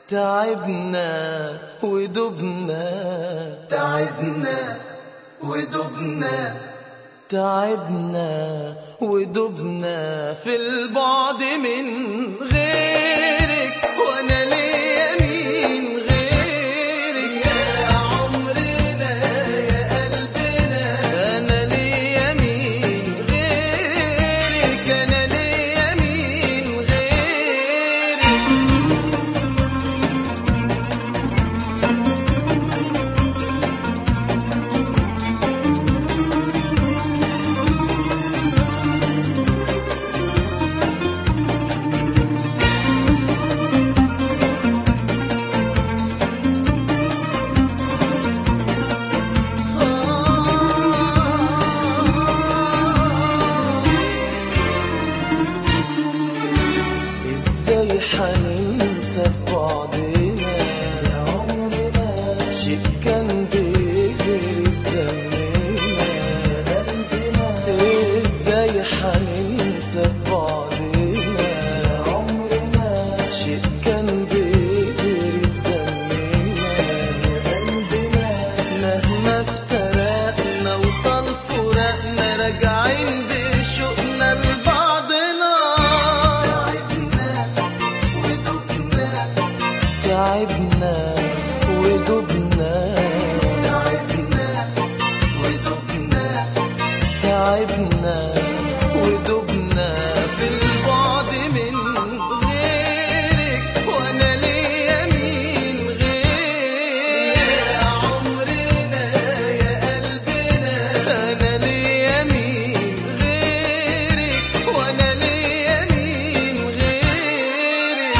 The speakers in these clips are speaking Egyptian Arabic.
تعبنا ودبنا تعبنا ودبنا تعبنا ودبنا في البعد من غيرك وانا ليا مين غيرك يا عمرنا يا قلبنا انا ليا مين غيرك انا ليا مين غيرك ازاي حننسى في بعضنا يا عمرنا شيء كان بيجري في دمنا قلبنا ازاي حننسى في بعضنا يا عمرنا شيء كان بيجري في دمنا قلبنا مهما افترقنا وطال فراقنا راجعين بشوقنا لبعضنا تعبنا ودبنا تعبنا ودبنا تعبنا ودبنا تعبنا ودبنا في البعد من غيرك وانا ليا مين غيرك يا عمرنا يا قلبنا انا ليا مين غيرك وانا ليا مين غيرك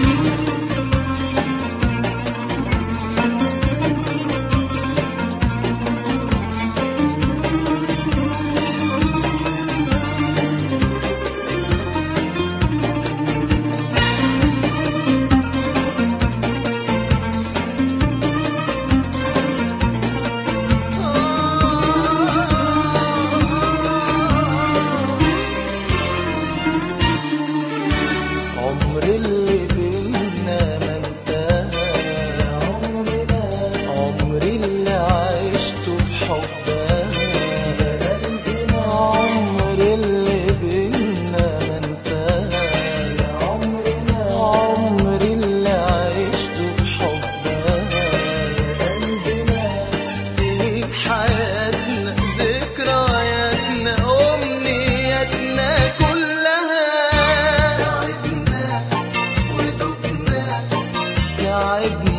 عمر اللي بينا ما انتهى يا عمرنا عمري اللي عشته في حبها يا قلبنا عمري اللي بينا ما انتهى يا عمرنا عمري اللي عشته في حبها يا قلبنا سنين حياتنا ذكرياتنا أمنياتنا كلها تعبنا ودبنا تعبنا